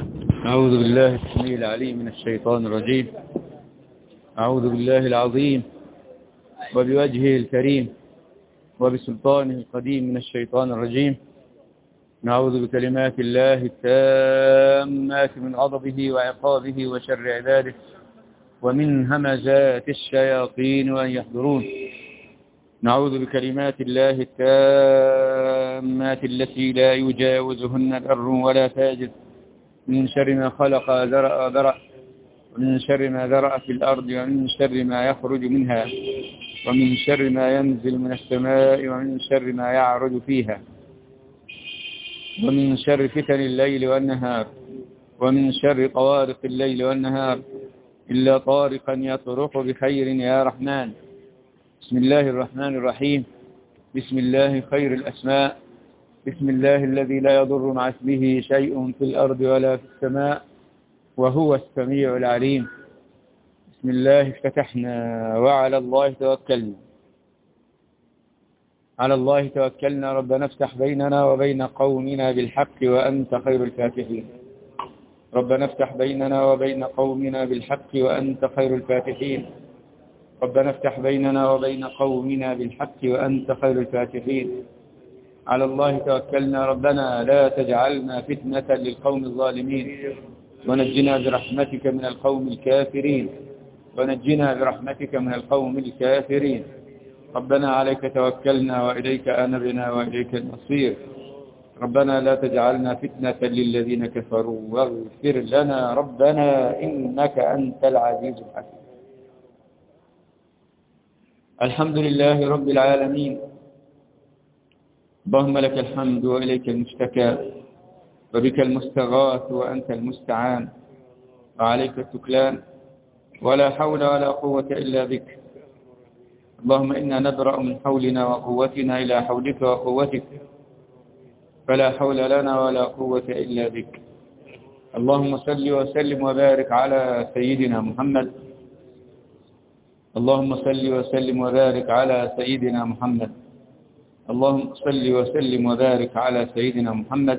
أعوذ بالله السميع العليم من الشيطان الرجيم أعوذ بالله العظيم وبوجهه الكريم وبسلطانه القديم من الشيطان الرجيم نعوذ بكلمات الله التامات من غضبه وعقابه وشر عباده ومن همزات الشياطين وأن يحضرون نعوذ بكلمات الله التامات التي لا يجاوزهن بر ولا فاجر من شر ما خلق ذرأ ذرأ ومن شر ما ذرأ في الأرض ومن شر ما يخرج منها ومن شر ما ينزل من السماء ومن شر ما يعرج فيها ومن شر فتن الليل والنهار ومن شر طوارق الليل والنهار إلا طارقا يطرق بخير يا رحمن بسم الله الرحمن الرحيم بسم الله خير الأسماء بسم الله الذي لا يضر مع اسمه شيء في الأرض ولا في السماء وهو السميع العليم بسم الله افتتحنا وعلى الله توكلنا على الله توكلنا ربنا افتح بيننا وبين قومنا بالحق وأنت خير الفاتحين ربنا افتح بيننا وبين قومنا بالحق وأنت خير الفاتحين ربنا افتح بيننا وبين قومنا بالحق وأنت خير الفاتحين على الله توكلنا ربنا لا تجعلنا فتنة للقوم الظالمين ونجنا برحمتك من القوم الكافرين ونجنا برحمتك من القوم الكافرين ربنا عليك توكلنا وإليك أنبنا وإليك المصير ربنا لا تجعلنا فتنة للذين كفروا واغفر لنا ربنا إنك أنت العزيز الحكيم الحمد لله رب العالمين اللهم لك الحمد وإليك المشتكى وبك المستغاث وأنت المستعان وعليك التكلان ولا حول ولا قوة إلا بك اللهم إنا نبرأ من حولنا وقوتنا إلى حولك وقوتك فلا حول لنا ولا قوة إلا بك اللهم صل وسلم وبارك على سيدنا محمد اللهم صل وسلم وبارك على سيدنا محمد اللهم صل وسلم وبارك على سيدنا محمد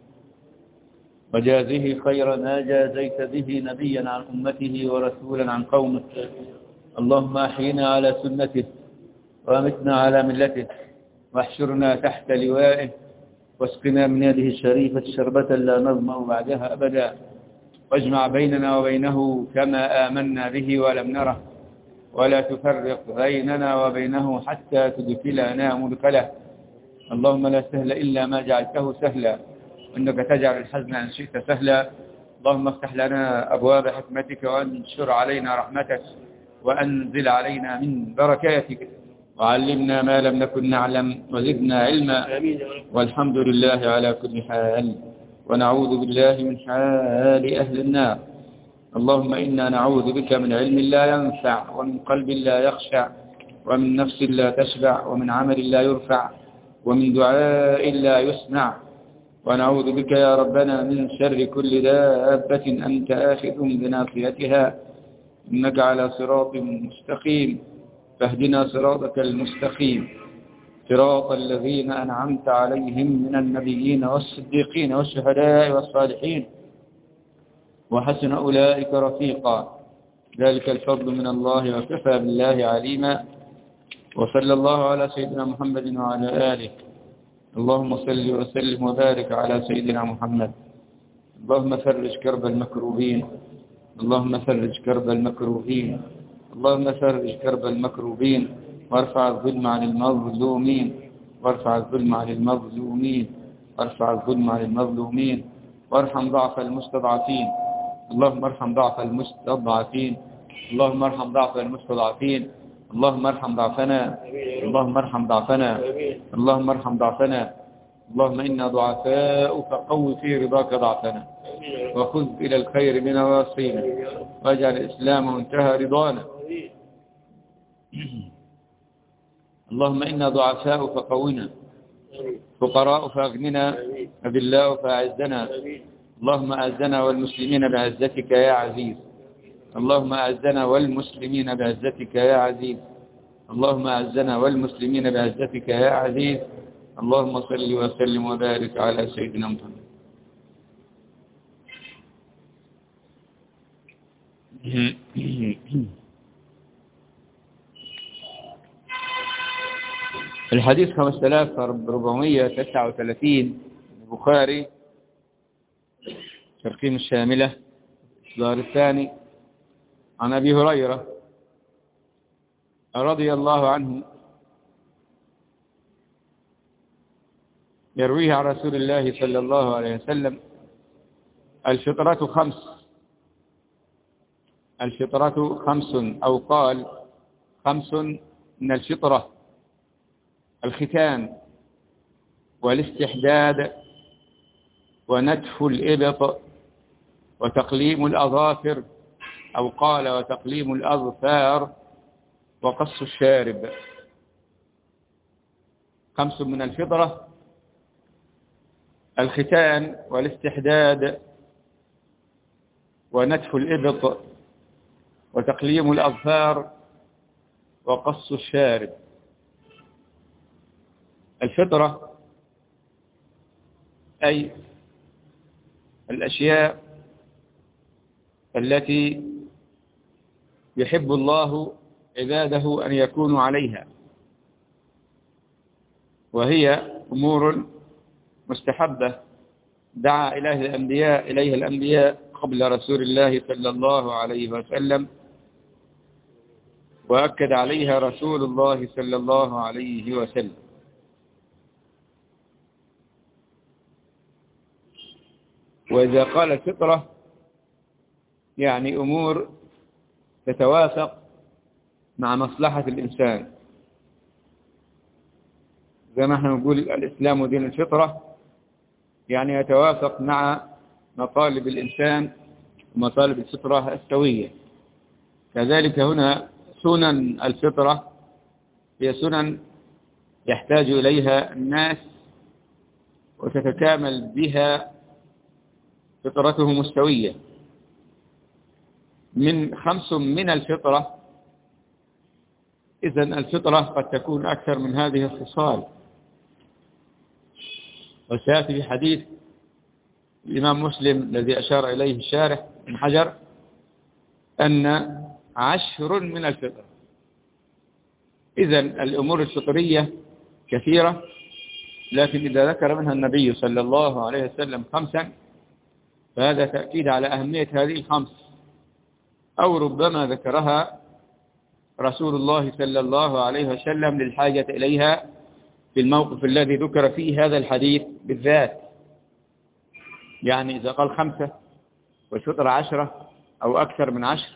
وجازه خير ما جازيت به نبيا عن أمته ورسولا عن قومه اللهم أحينا على سنته وأمتنا على ملته واحشرنا تحت لوائه واسقنا من يده الشريفة شربة لا نظمأ بعدها أبدا واجمع بيننا وبينه كما آمنا به ولم نره ولا تفرق بيننا وبينه حتى تدخلنا مدخله اللهم لا سهل إلا ما جعلته سهلا وإنك تجعل الحزن أن شئت سهلا اللهم افتح لنا أبواب حكمتك وانشر علينا رحمتك وأنزل علينا من بركاتك وعلمنا ما لم نكن نعلم وزدنا علما والحمد لله على كل حال ونعوذ بالله من حال أهل النار اللهم إنا نعوذ بك من علم لا ينفع ومن قلب لا يخشع ومن نفس لا تشبع ومن عمل لا يرفع ومن دعاء لا يسمع ونعوذ بك يا ربنا من شر كل دابة أنت آخذ بناصيتها إنك على صراط مستقيم فاهدنا صراطك المستقيم صراط الذين أنعمت عليهم من النبيين والصديقين والشهداء والصالحين وحسن أولئك رفيقا ذلك الفضل من الله وكفى بالله عليما وصلى الله على سيدنا محمد وعلى آله اللهم صل وسلم وبارك على سيدنا محمد اللهم فرج كرب المكروبين اللهم فرج كرب المكروبين اللهم فرج كرب المكروبين وارفع الظلم عن المظلومين وارفع الظلم عن المظلومين وارفع الظلم عن المظلومين وارحم ضعف المستضعفين اللهم ارحم ضعف المستضعفين اللهم ارحم ضعف المستضعفين اللهم ارحم ضعفنا اللهم ارحم ضعفنا اللهم ارحم ضعفنا اللهم إنا ضعفاء فقو في رضاك ضعفنا وخذ إلى الخير من واصينا واجعل الإسلام منتهى رضانا اللهم إنا ضعفاء فقونا فقراء فأغننا أذلاء فأعزنا اللهم أعزنا والمسلمين بعزتك يا عزيز اللهم أعزنا والمسلمين بعزتك يا عزيز اللهم أعزنا والمسلمين بعزتك يا عزيز اللهم صل وسلم وبارك على سيدنا محمد الحديث 5439 البخاري ترقيم الشاملة الإصدار الثاني عن أبي هريرة رضي الله عنه يرويه عن رسول الله صلى الله عليه وسلم الفطرة خمس الفطرة خمس أو قال خمس من الفطرة الختان والاستحداد ونتف الإبط وتقليم الأظافر أو قال وتقليم الأظفار وقص الشارب خمس من الفطرة الختان والاستحداد ونتف الإبط وتقليم الأظفار وقص الشارب الفطرة أي الأشياء التي يحب الله عباده أن يكونوا عليها وهي أمور مستحبة دعا إله الأنبياء إليها الأنبياء قبل رسول الله صلى الله عليه وسلم وأكد عليها رسول الله صلى الله عليه وسلم وإذا قال الفطرة يعني أمور تتوافق مع مصلحة الإنسان زي ما احنا نقول الإسلام دين الفطرة يعني يتوافق مع مطالب الإنسان ومطالب الفطرة السوية كذلك هنا سنن الفطرة هي سنن يحتاج إليها الناس وتتكامل بها فطرتهم السوية من خمس من الفطرة إذا الفطرة قد تكون أكثر من هذه الخصال وسيأتي في حديث الإمام مسلم الذي أشار إليه الشارح من حجر أن عشر من الفطرة إذا الأمور الفطرية كثيرة لكن إذا ذكر منها النبي صلى الله عليه وسلم خمسا فهذا تأكيد على أهمية هذه الخمس أو ربما ذكرها رسول الله صلى الله عليه وسلم للحاجة إليها في الموقف الذي ذكر فيه هذا الحديث بالذات يعني إذا قال خمسة والفطر عشرة أو أكثر من عشر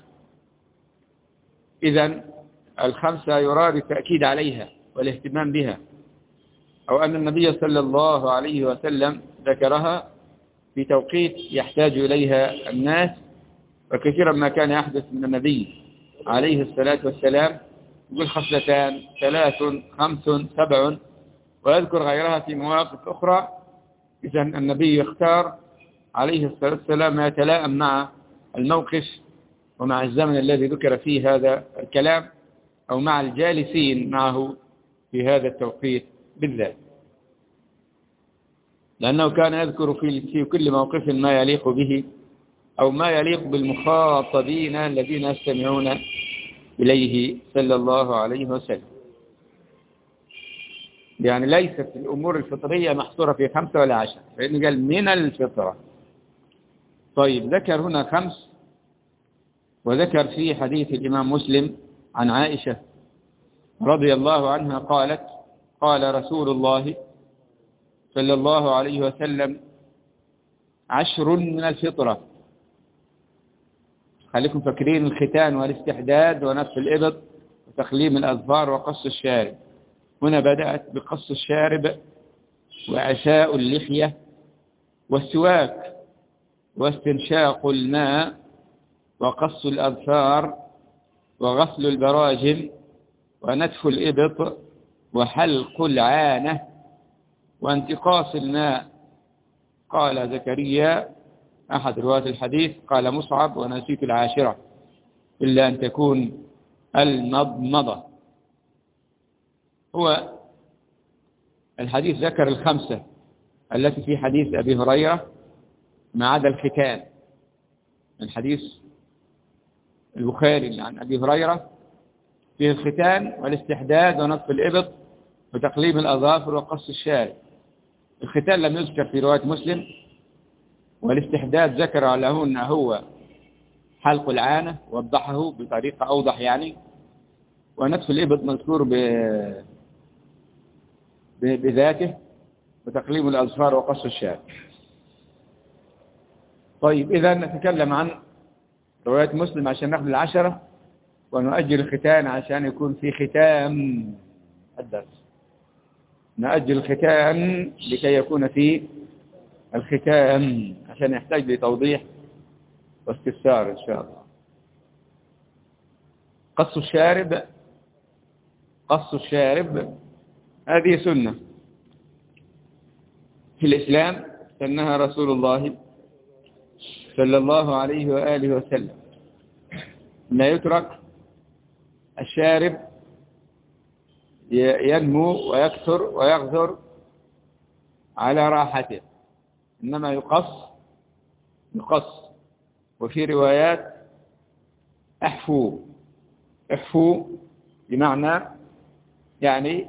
إذا الخمسة يراد التأكيد عليها والاهتمام بها أو أن النبي صلى الله عليه وسلم ذكرها في توقيت يحتاج إليها الناس وكثيرا ما كان يحدث من النبي عليه الصلاة والسلام يقول خصلتان ثلاث خمس سبع ويذكر غيرها في مواقف أخرى إذا النبي يختار عليه الصلاة والسلام ما يتلائم مع الموقف ومع الزمن الذي ذكر فيه هذا الكلام أو مع الجالسين معه في هذا التوقيت بالذات لأنه كان يذكر في كل موقف ما يليق به أو ما يليق بالمخاطبين الذين يستمعون إليه صلى الله عليه وسلم يعني ليست الأمور الفطرية محصورة في خمسة ولا عشرة فإنه قال من الفطرة طيب ذكر هنا خمس وذكر في حديث الإمام مسلم عن عائشة رضي الله عنها قالت قال رسول الله صلى الله عليه وسلم عشر من الفطرة خليكم فاكرين الختان والاستحداد ونفس الإبط وتقليم الأظفار وقص الشارب هنا بدأت بقص الشارب وعشاء اللحية والسواك واستنشاق الماء وقص الأظفار وغسل البراجم ونتف الإبط وحلق العانة وانتقاص الماء قال زكريا أحد رواة الحديث قال مصعب ونسيت العاشرة إلا أن تكون المضمضة هو الحديث ذكر الخمسة التي في حديث أبي هريرة ما عدا الختان الحديث البخاري عن أبي هريرة فيه الختان والاستحداد ونطف الإبط وتقليم الأظافر وقص الشارع الختان لم يذكر في رواية مسلم والاستحداد ذكر له أنه هو حلق العانة وضحه بطريقة أوضح يعني ونفس الإبط مذكور ب... ب... بذاته وتقليم الأظفار وقص الشارع طيب إذا نتكلم عن رواية مسلم عشان ناخذ العشرة ونؤجل الختان عشان يكون في ختام الدرس نأجل الختان لكي يكون في الختام عشان يحتاج لتوضيح واستفسار إن شاء الله قص الشارب قص الشارب هذه سنة في الإسلام سنها رسول الله صلى الله عليه وآله وسلم لا يترك الشارب ينمو ويكثر ويغذر على راحته إنما يقص يقص وفي روايات احفو احفو بمعنى يعني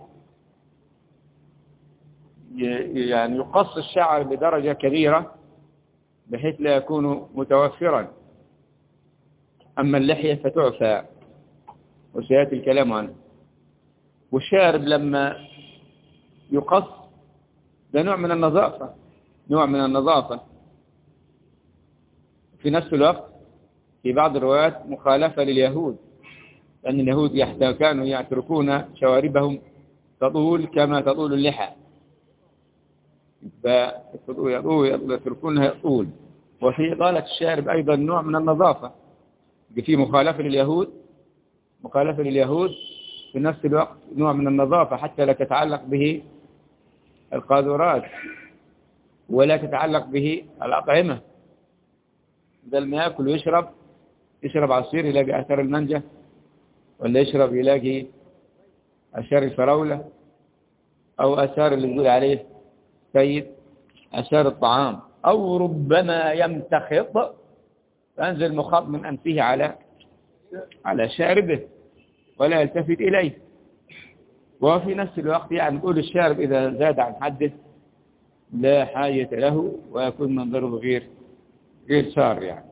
يعني يقص الشعر بدرجة كبيرة بحيث لا يكون متوفرا أما اللحية فتعفى وسيأتي الكلام عنه والشارب لما يقص ده نوع من النظافة نوع من النظافة في نفس الوقت في بعض الروايات مخالفة لليهود لأن اليهود كانوا يتركون شواربهم تطول كما تطول اللحى يتركونها طول وفي إطالة الشارب أيضا نوع من النظافة في مخالفة لليهود مخالفة لليهود في نفس الوقت نوع من النظافة حتى لا تتعلق به القاذورات ولا تتعلق به الأطعمة بدل ما يأكل ويشرب يشرب عصير يلاقي أثر المنجة ولا يشرب يلاقي أثار الفراولة أو أثار اللي يقول عليه سيد أثار الطعام أو ربما يمتخط فأنزل مخاط من أنفه على على شاربه ولا يلتفت إليه وفي نفس الوقت يعني نقول الشارب إذا زاد عن حده لا حاجة له ويكون منظره غير غير سار يعني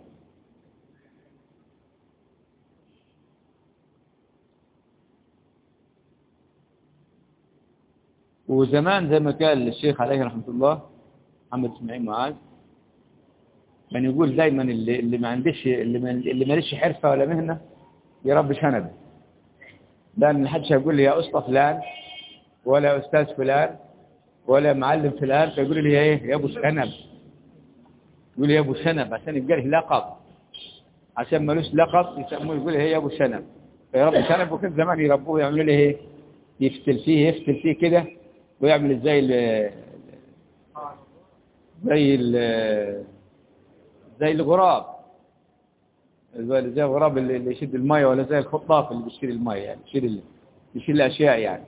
وزمان زي ما قال الشيخ عليه رحمة الله محمد اسماعيل معاذ كان يقول دايما اللي, اللي ما عندش اللي ما اللي ماليش حرفة ولا مهنة يربي شنب لأن حدش هيقول لي يا أسطى فلان ولا أستاذ فلان ولا معلم فلان فيقول لي ايه يا أبو شنب يقول لي يا أبو شنب عشان يبقى له لقب عشان ملوش لقب يسموه يقول لي يا أبو شنب فيربي شنب وكان زمان يربوه يعملوا لي ايه يفتل فيه يفتل فيه كده ويعمل زي ال زي ال زي الغراب زي الغراب اللي يشد المية ولا زي الخطاف اللي بيشيل المية يعني يشيل يشيل الأشياء يعني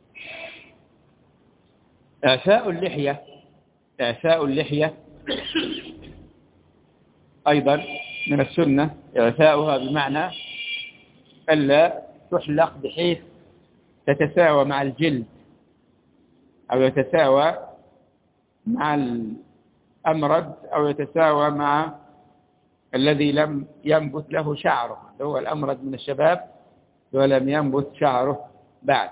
إعفاء اللحية إعفاء اللحية أيضا من السنة إعفاؤها بمعنى ألا تحلق بحيث تتساوى مع الجلد أو يتساوى مع الأمرد أو يتساوى مع الذي لم ينبت له شعره هو الأمرد من الشباب ولم ينبت شعره بعد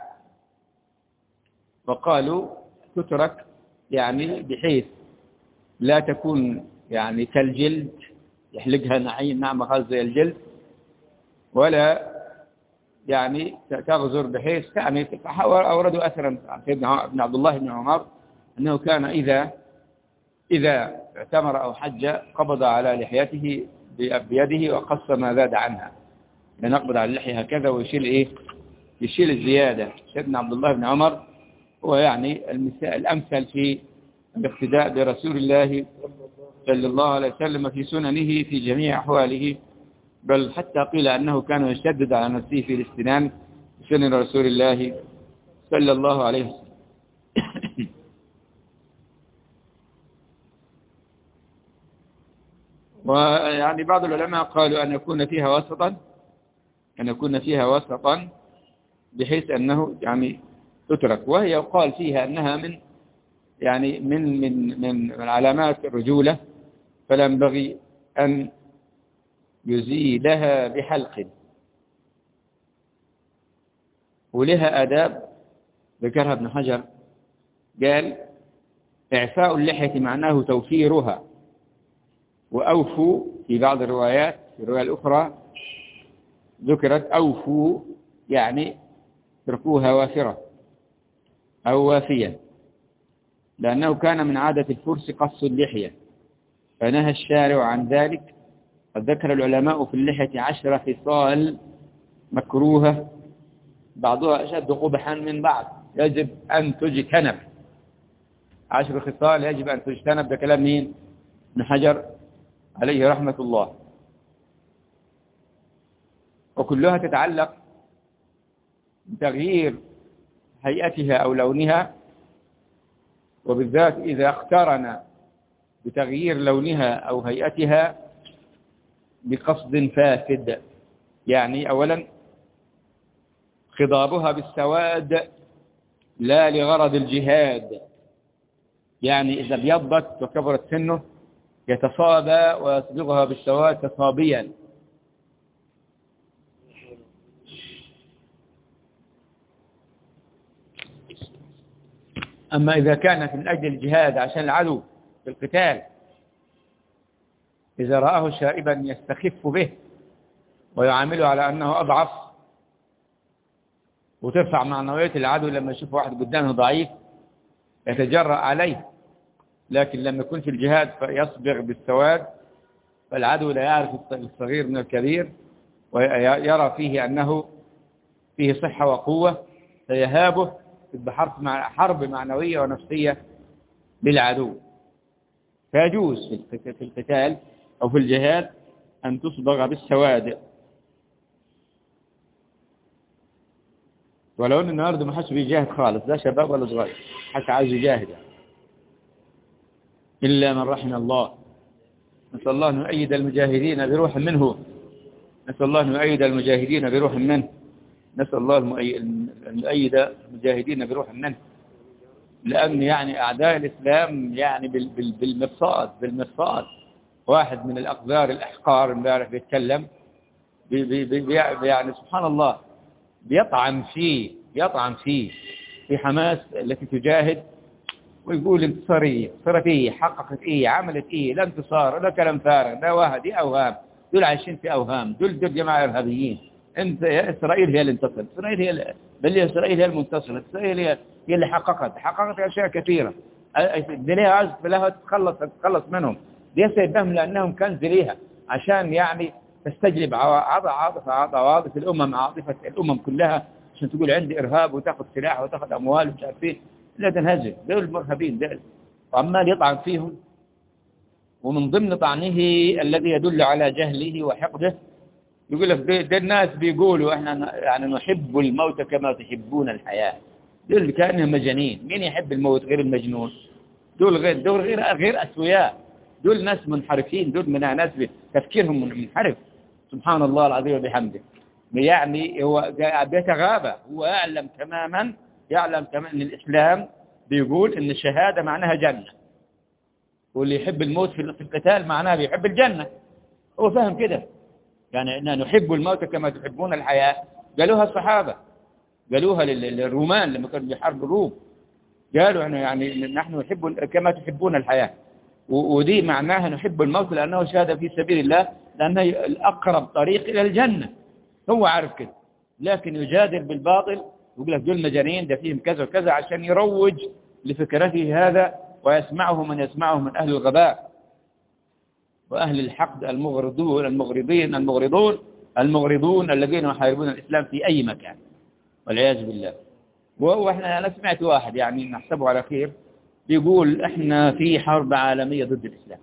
وقالوا تترك يعني بحيث لا تكون يعني كالجلد يحلقها نعيم نعمة خالص زي الجلد ولا يعني تغزر بحيث يعني أوردوا أثرا عن سيدنا ابن عبد الله بن عمر أنه كان إذا إذا اعتمر أو حج قبض على لحيته بيده وقص ما زاد عنها ينقبض على اللحية هكذا ويشيل إيه يشيل الزيادة سيدنا عبد الله بن عمر هو يعني المثال الأمثل في الاقتداء برسول الله صلى الله عليه وسلم في سننه في جميع أحواله بل حتى قيل أنه كان يشدد على نفسه في الاستنان سنن رسول الله صلى الله عليه وسلم ويعني بعض العلماء قالوا أن يكون فيها وسطا أن يكون فيها وسطا بحيث أنه يعني تترك وهي يقال فيها أنها من يعني من من من علامات الرجولة فلا ينبغي أن يزيلها بحلق ولها آداب ذكرها ابن حجر قال إعفاء اللحية معناه توفيرها وأوفوا في بعض الروايات في الرواية الأخرى ذكرت أوفوا يعني اتركوها وافرة أو وافية لأنه كان من عادة الفرس قص اللحية فنهى الشارع عن ذلك قد ذكر العلماء في اللحية عشر خصال مكروهة بعضها أشد قبحا من بعض يجب أن تجتنب عشر خصال يجب أن تجتنب ده كلام مين ابن حجر عليه رحمة الله وكلها تتعلق بتغيير هيئتها أو لونها وبالذات إذا اقترن بتغيير لونها أو هيئتها بقصد فاسد يعني أولا خضابها بالسواد لا لغرض الجهاد يعني إذا ابيضت وكبرت سنه يتصابى ويصبغها بالسواد تصابيا أما إذا كانت من أجل الجهاد عشان العدو في القتال إذا رآه شائبا يستخف به ويعامله على أنه أضعف وترفع معنوية العدو لما يشوف واحد قدامه ضعيف يتجرأ عليه لكن لما يكون في الجهاد فيصبغ بالسواد فالعدو لا يعرف الصغير من الكبير ويرى فيه أنه فيه صحة وقوة فيهابه بحرب مع حرب معنوية ونفسية للعدو فيجوز في القتال أو في الجهاد أن تصبغ بالسواد ولو أن النهاردة ما حدش بيجاهد خالص لا شباب ولا صغير حتى عايز يجاهد إلا من رحم الله نسأل الله أن يؤيد المجاهدين بروح منه نسأل الله أن يؤيد المجاهدين بروح منه نسأل الله أن يؤيد المجاهدين بروح منه لأن يعني أعداء الإسلام يعني بالمرصاد بالمرصاد واحد من الأقدار الأحقار امبارح بيتكلم بي بي بي يعني سبحان الله بيطعن فيه يطعن فيه في حماس التي تجاهد ويقول انتصارية انتصرت ايه حققت ايه عملت ايه لا انتصار لا كلام فارغ لا واحد دي اوهام دول عايشين في اوهام دول دول جماعة ارهابيين انت اسرائيل هي اللي انتصرت اسرائيل هي بل اسرائيل هي المنتصرة اسرائيل هي هي اللي حققت حققت اشياء كثيرة الدنيا عايز لها تتخلص تتخلص منهم دي سيدهم لانهم كنز ليها عشان يعني تستجلب عاطفة عواطف الامم عاطفة الامم كلها عشان تقول عندي ارهاب وتاخذ سلاح وتاخذ اموال ومش عارف ايه لا تنهزم دول المرهبين دول وعمال يطعن فيهم ومن ضمن طعنه الذي يدل على جهله وحقده يقول لك ده الناس بيقولوا احنا يعني نحب الموت كما تحبون الحياة دول كأنهم مجانين مين يحب الموت غير المجنون دول غير دول غير غير أسوياء دول ناس منحرفين دول من ناس تفكيرهم منحرف سبحان الله العظيم وبحمده يعني هو بيتغابى هو يعلم تماما يعلم تماما ان الإسلام بيقول ان الشهادة معناها جنة واللي يحب الموت في القتال معناه بيحب الجنة هو فاهم كده يعني إننا نحب الموت كما تحبون الحياة قالوها الصحابة قالوها للرومان لما كانوا بيحاربوا الروم قالوا إنه يعني نحن نحب كما تحبون الحياة ودي معناها نحب الموت لأنه شهادة في سبيل الله لأنه الأقرب طريق إلى الجنة هو عارف كده لكن يجادل بالباطل يقول لك دول مجانين ده فيهم كذا وكذا عشان يروج لفكرته هذا ويسمعه من يسمعه من أهل الغباء وأهل الحقد المغرضون المغرضين المغرضون المغرضون الذين يحاربون الإسلام في أي مكان والعياذ بالله وهو احنا أنا سمعت واحد يعني نحسبه على خير بيقول احنا في حرب عالمية ضد الإسلام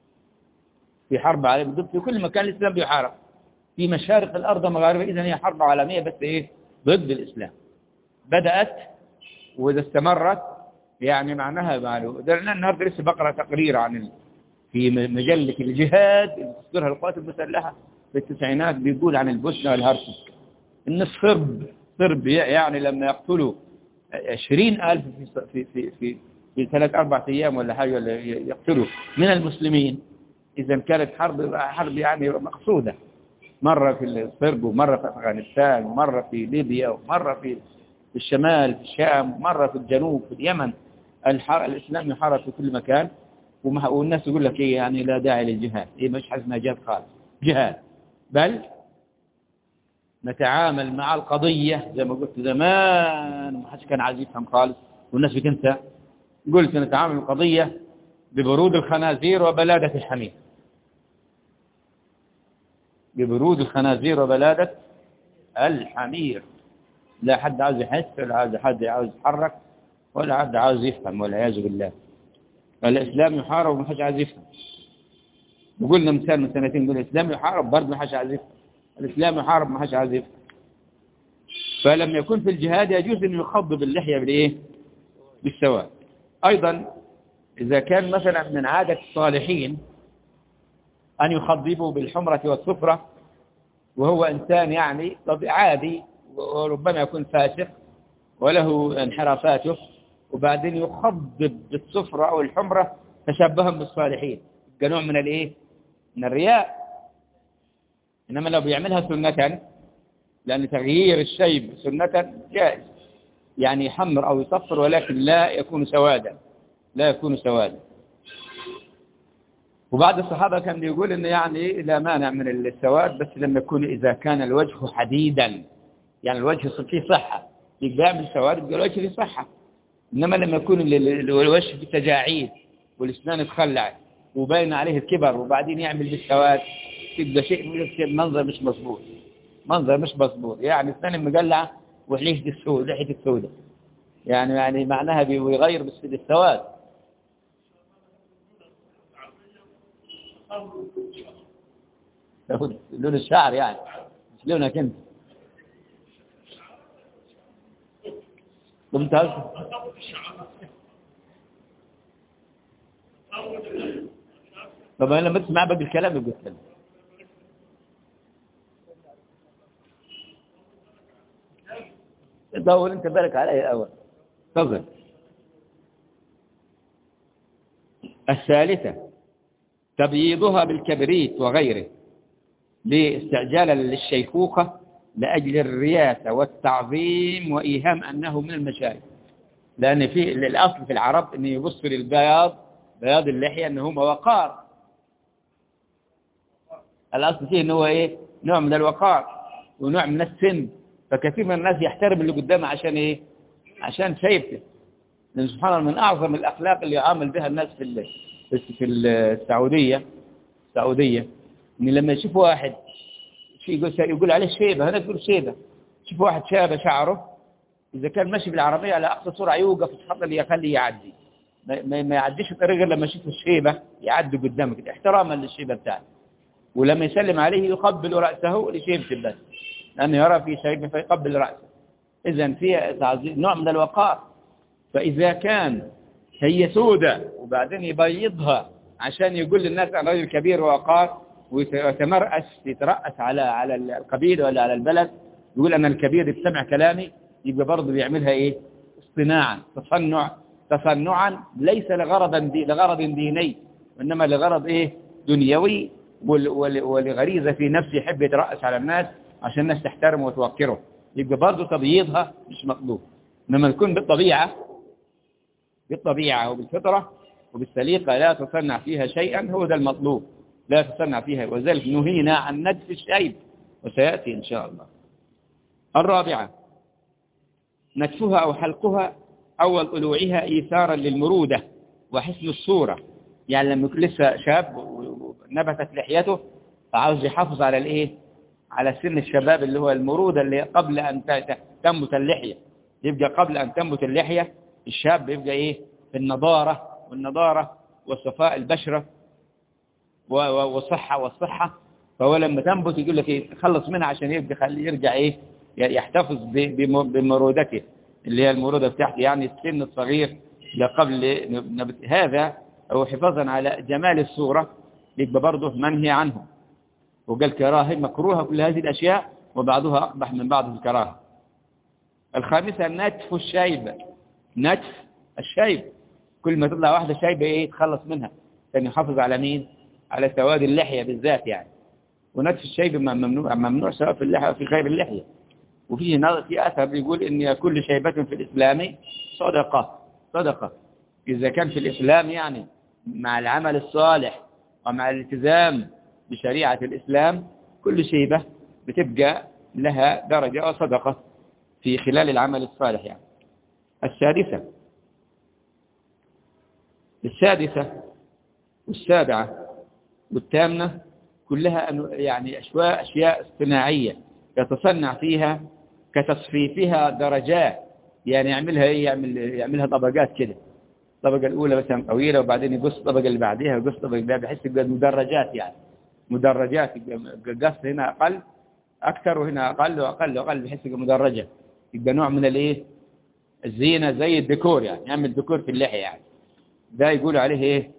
في حرب عالمية ضد في كل مكان الإسلام بيحارب في مشارق الأرض ومغاربها إذن هي حرب عالمية بس إيه ضد الإسلام بدأت وإذا استمرت يعني معناها معلوم ده النهارده لسه بقرا تقرير عن ال... في مجلة الجهاد اللي تصدرها القوات المسلحة في التسعينات بيقول عن البوسنة والهرسك إن الصرب صرب يعني لما يقتلوا عشرين ألف في, في, في, في, في ثلاث أربع أيام ولا حاجة ولا يقتلوا من المسلمين إذا كانت حرب حرب يعني مقصودة مرة في الصرب ومرة في أفغانستان ومرة في ليبيا ومرة في في الشمال في الشام ومرة في الجنوب في اليمن الحر... الإسلام يحارب في كل مكان ومح... والناس يقول لك إيه يعني لا داعي للجهاد إيه مش حزنا جهاد خالص جهاد بل نتعامل مع القضية زي ما قلت زمان ما حدش كان عايز يفهم خالص والناس بتنسى قلت نتعامل مع القضية ببرود الخنازير وبلادة الحمير ببرود الخنازير وبلادة الحمير لا حد عاوز يحس ولا حد عاوز يتحرك ولا حد عاوز يفهم والعياذ بالله الإسلام يحارب وما حدش عاوز يفهم وقلنا مثال من سنتين نقول الإسلام يحارب برضه ما حدش عاوز يفهم الإسلام يحارب ما حدش عاوز يفهم فلما يكون في الجهاد يجوز أن يخضب اللحية بالإيه؟ بالسواد أيضا إذا كان مثلا من عادة الصالحين أن يخضبوا بالحمرة والصفرة وهو إنسان يعني عادي وربما يكون فاسق وله انحرافاته وبعدين يخضب بالصفرة أو الحمرة تشبها بالصالحين كنوع من الإيه؟ من الرياء إنما لو بيعملها سنة لأن تغيير الشيب سنة جائز يعني يحمر أو يصفر ولكن لا يكون سوادا لا يكون سوادا وبعض الصحابة كان بيقول إنه يعني لا مانع من السواد بس لما يكون إذا كان الوجه حديدا يعني الوجه فيه صحة يبقى يعمل سواد يبقى الوجه فيه صحة إنما لما يكون الوجه فيه تجاعيد والأسنان تخلع وباين عليه الكبر وبعدين يعمل بالسواد يبقى شيء منظر مش مظبوط منظر مش مظبوط يعني أسنان مقلعة ولحية السود لحية السوداء يعني يعني معناها بيغير بالسواد لون الشعر يعني مش لونك انت ممتاز طب انا لما تسمع باقي الكلام يبقى اتكلم دور انت بالك علي الاول تفضل الثالثة تبييضها بالكبريت وغيره لاستعجالا للشيخوخة لأجل الرياسة والتعظيم وإيهام أنه من المشايخ لأن في الأصل في العرب أن يبص للبياض بياض اللحية أنه هو وقار الأصل فيه أنه إيه نوع من الوقار ونوع من السن فكثير من الناس يحترم اللي قدامه عشان إيه عشان شايفته لأن سبحان الله من أعظم الأخلاق اللي يعامل بها الناس في في السعودية السعودية إن لما يشوف واحد يقول يقول عليه شيبة هنا تقول شيبة شوف واحد شاب شعره إذا كان ماشي بالعربية على أقصى سرعة يوقف يتفضل يخليه يعدي ما, ما يعديش الطريق غير لما يشوف الشيبة يعدي قدامك احتراما للشيبة بتاعته ولما يسلم عليه يقبل رأسه لشيبته بس لأنه يرى في شيبة فيقبل رأسه إذا في نوع من الوقار فإذا كان هي سودة وبعدين يبيضها عشان يقول للناس أنا رجل كبير ووقار ويتمرأس يترأس على على القبيلة ولا على البلد يقول أنا الكبير يستمع كلامي يبقى برضه بيعملها إيه اصطناعا تصنع تصنعا ليس لغرض دي لغرض ديني وإنما لغرض إيه دنيوي ولغريزة في نفسه يحب يترأس على الناس عشان الناس تحترمه وتوقره يبقى برضه تبييضها مش مطلوب إنما تكون بالطبيعة بالطبيعة وبالفطرة وبالسليقة لا تصنع فيها شيئا هو ده المطلوب لا تصنع فيها وذلك نهينا عن ندف الشيب وسيأتي إن شاء الله الرابعة نتفها أو حلقها أول طلوعها إيثارا للمرودة وحسن الصورة يعني لما يكون لسه شاب ونبتت لحيته فعاوز يحافظ على الإيه على سن الشباب اللي هو المرودة اللي قبل أن تنبت اللحية يبقى قبل أن تنبت اللحية الشاب يبقى إيه في النضارة والنضارة وصفاء البشرة والصحة والصحة فهو لما تنبت يقول لك إيه تخلص منها عشان يبقى خلي يرجع إيه يحتفظ بمرودته اللي هي المرودة بتاعته يعني السن الصغير قبل نبت هذا هو حفاظا على جمال الصورة يبقى برضه منهي عنه وقال كراهه مكروهة كل هذه الأشياء وبعضها أقبح من بعض في الكراهة الخامسة نتف الشيب نتف الشيب كل ما تطلع واحدة شيبة ايه تخلص منها عشان يحافظ على مين على سواد اللحية بالذات يعني ونتف الشيب ممنوع ممنوع سواء في اللحية أو في غير اللحية وفي في أثر بيقول إن كل شيبة في الإسلام صدقة صدقة إذا كان في الإسلام يعني مع العمل الصالح ومع الالتزام بشريعة الإسلام كل شيبة بتبقى لها درجة وصدقة في خلال العمل الصالح يعني السادسة السادسة والسابعة والثامنة كلها يعني أشواء أشياء اصطناعية يتصنع فيها كتصفيفها درجات يعني يعملها ايه يعمل يعملها طبقات كده الطبقة الأولى مثلا طويلة وبعدين يقص الطبقة اللي بعديها ويقص الطبقة اللي بعديها بحيث يبقى مدرجات يعني مدرجات قص هنا أقل أكثر وهنا أقل وأقل وأقل بحيث يبقى مدرجة يبقى نوع من الايه الزينة زي الديكور يعني يعمل ديكور في اللحية يعني ده يقول عليه ايه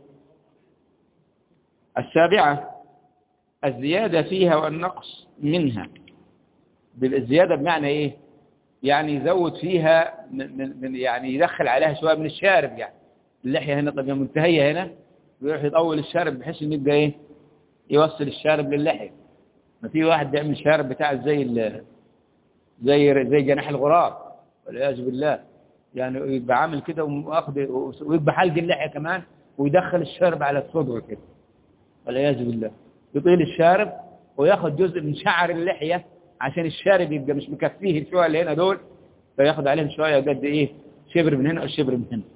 السابعة الزيادة فيها والنقص منها بالزيادة بمعنى ايه يعني يزود فيها من, من يعني يدخل عليها شوية من الشارب يعني اللحية هنا طبعا منتهية هنا ويروح يطول الشارب بحيث انه يبقى ايه يوصل الشارب للحية ما في واحد بيعمل الشارب بتاع زي زي زي جناح الغراب والعياذ بالله يعني يبقى عامل كده واخد ويبقى حلق اللحية كمان ويدخل الشارب على الصدر كده والعياذ بالله يطيل الشارب وياخد جزء من شعر اللحية عشان الشارب يبقى مش مكفيه الشوية اللي هنا دول فياخد عليهم شوية قد ايه شبر من هنا وشبر من هنا